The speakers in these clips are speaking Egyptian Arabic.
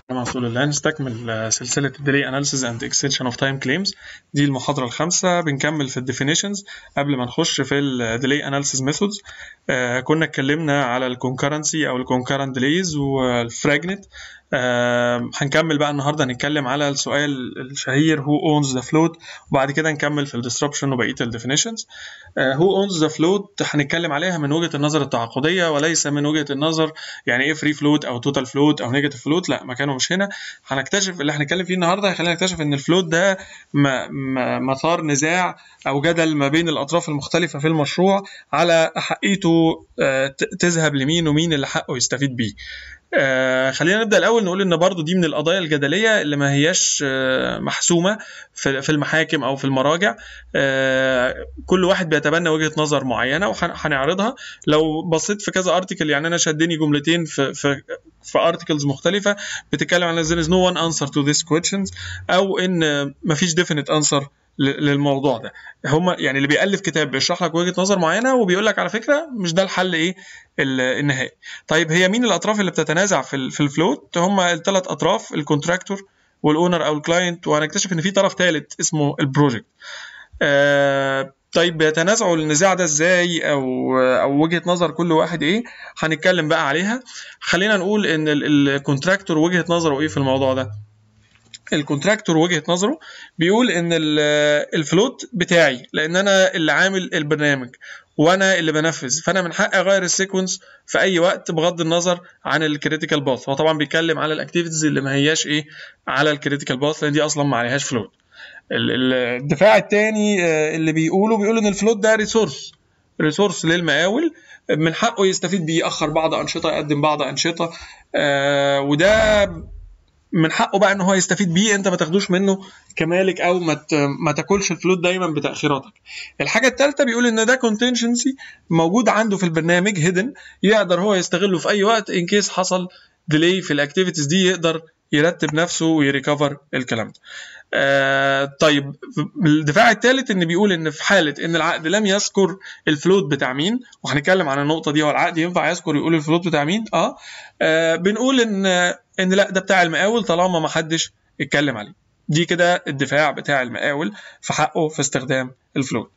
مع رسول الله نستكمل سلسلة Delay Analysis and Extension of Time Claims دي المحاضرة الخامسة بنكمل في ال Definitions قبل ما نخش في ال Delay Analysis Methods آه كنا اتكلمنا على ال Concurrency أو ال Concurrent Delays وال Fragment آه هنكمل بقى النهارده هنتكلم على السؤال الشهير who owns the float وبعد كده نكمل في ال Disruption وبقية ال Definitions آه who owns the float هنتكلم عليها من وجهة النظر التعاقدية وليس من وجهة النظر يعني ايه free float أو total float أو negative float لا مكانه مش هنا هنكتشف اللي هنتكلم فيه النهارده هيخلينا نكتشف ان الفلوت ده مثار نزاع او جدل ما بين الاطراف المختلفه في المشروع على حقيته تذهب لمين ومين اللي حقه يستفيد بيه آه خلينا نبدا الاول نقول ان برضو دي من القضايا الجدليه اللي ما هياش آه محسومه في, في المحاكم او في المراجع آه كل واحد بيتبنى وجهه نظر معينه وهنعرضها لو بصيت في كذا ارتكل يعني انا شدني جملتين في في في ارتكلز مختلفه بتتكلم عن there is no one answer to these questions او ان مفيش definite answer للموضوع ده هم يعني اللي بيالف كتاب بيشرح لك وجهه نظر معينه وبيقول لك على فكره مش ده الحل ايه النهائي طيب هي مين الاطراف اللي بتتنازع في في الفلوت هم الثلاث اطراف الكونتراكتور والاونر او الكلاينت وهنكتشف ان في طرف ثالث اسمه البروجكت آه طيب بيتنازعوا النزاع ده ازاي او او وجهه نظر كل واحد ايه هنتكلم بقى عليها خلينا نقول ان الكونتراكتور وجهه نظره ايه في الموضوع ده الكونتراكتور وجهه نظره بيقول ان الفلوت بتاعي لان انا اللي عامل البرنامج وانا اللي بنفذ فانا من حقي اغير السيكونس في اي وقت بغض النظر عن الكريتيكال باث هو طبعا بيتكلم على الاكتيفيتيز اللي ما هياش ايه على الكريتيكال باث لان دي اصلا ما عليهاش فلوت الدفاع الثاني اللي بيقوله بيقول ان الفلوت ده ريسورس ريسورس للمقاول من حقه يستفيد بيه ياخر بعض انشطه يقدم بعض انشطه آه وده من حقه بقى ان هو يستفيد بيه انت ما تاخدوش منه كمالك او ما ما تاكلش الفلوت دايما بتاخيراتك الحاجه الثالثه بيقول ان ده كونتنشنسي موجود عنده في البرنامج هيدن يقدر هو يستغله في اي وقت ان كيس حصل ديلي في الاكتيفيتيز دي يقدر يرتب نفسه ويريكفر الكلام ده آه طيب الدفاع الثالث ان بيقول ان في حاله ان العقد لم يذكر الفلوت بتاع مين وهنتكلم عن النقطه دي هو العقد ينفع يذكر يقول الفلوت بتاع مين اه, آه بنقول ان ان لا ده بتاع المقاول طالما ما حدش اتكلم عليه دي كده الدفاع بتاع المقاول في حقه في استخدام الفلوت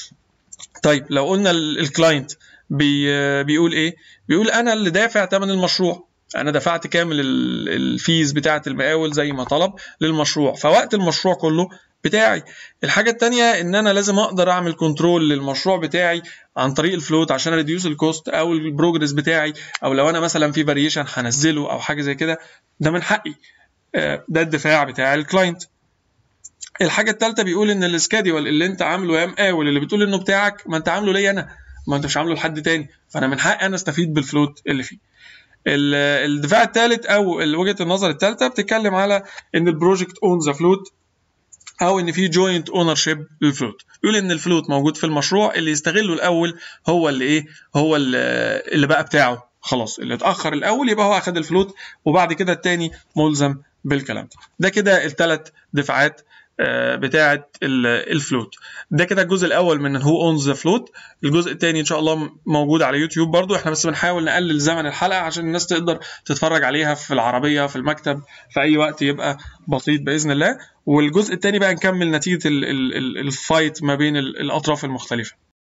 طيب لو قلنا الكلاينت بي بيقول ايه بيقول انا اللي دافع ثمن المشروع انا دفعت كامل الفيز بتاعه المقاول زي ما طلب للمشروع فوقت المشروع كله بتاعي الحاجه الثانيه ان انا لازم اقدر اعمل كنترول للمشروع بتاعي عن طريق الفلوت عشان ريديوس الكوست او البروجرس بتاعي او لو انا مثلا في فاريشن هنزله او حاجه زي كده ده من حقي ده الدفاع بتاع الكلاينت الحاجه الثالثه بيقول ان السكادول اللي انت عامله يا مقاول اللي بتقول انه بتاعك ما انت عامله ليا انا ما انت مش عامله لحد تاني فانا من حقي انا استفيد بالفلوت اللي فيه الدفاع الثالث او وجهه النظر الثالثه بتتكلم على ان البروجكت اون ذا فلوت او ان في جوينت اونر شيب للفلوت يقول ان الفلوت موجود في المشروع اللي يستغله الاول هو اللي ايه هو اللي, اللي بقى بتاعه خلاص اللي اتاخر الاول يبقى هو اخد الفلوت وبعد كده التاني ملزم بالكلام ده ده كده الثلاث دفاعات بتاعه الفلوت ده كده الجزء الاول من هو اونز ذا فلوت الجزء الثاني ان شاء الله موجود على يوتيوب برضو احنا بس بنحاول نقلل زمن الحلقه عشان الناس تقدر تتفرج عليها في العربيه في المكتب في اي وقت يبقى بسيط باذن الله والجزء الثاني بقى نكمل نتيجه الفايت ما بين الاطراف المختلفه